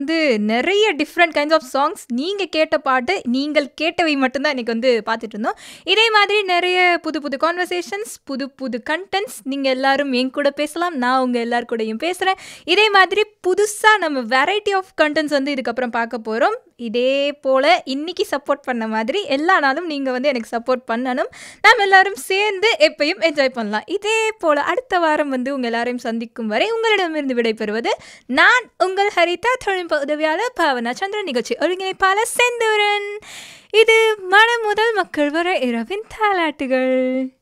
வந்து நெறைய different kinds of songs நீங்க கேட்ட பாட்டு, நீங்கள் கேட்டவை மட்டும் தான் இன்னைக்கு வந்து பார்த்துட்டு இருந்தோம். இதே மாதிரி நெறைய புது புது கான்வர்சேஷன்ஸ், புது புது கன்டென்ட்ஸ் நீங்க எல்லாரும் என் கூட பேசலாம். நான் உங்க எல்லார் கூடயும் பேசுறேன். இதே மாதிரி புதுசா நம்ம வெரைட்டி ஆஃப் கன்டென்ட்ஸ் வந்து இதுக்கப்புறம் பார்க்க போறோம். இதே போல இன்னைக்கு சப்போர்ட் பண்ண மாதிரி எல்லா நாளும் நீங்க வந்து எனக்கு சப்போர்ட் பண்ணணும். நாம எல்லாரும் சேர்ந்து எப்பயும் என்ஜாய் பண்ணலாம். இதே போல அடுத்த வாரம் வந்து உங்க எல்லாரையும் சந்திக்கும் வரை உங்களிடமிருந்து விடைபெறுவது நான் உங்கள் ஹரிதா தொழில்நுட்ப உதவியாளர் பாவனா சந்திரன் நிகழ்ச்சி ஒருங்கிணைப்பாளர் செந்தூரன். இது மனம் முதல் மக்கள் வரை இரவின் தாலாட்டுகள்.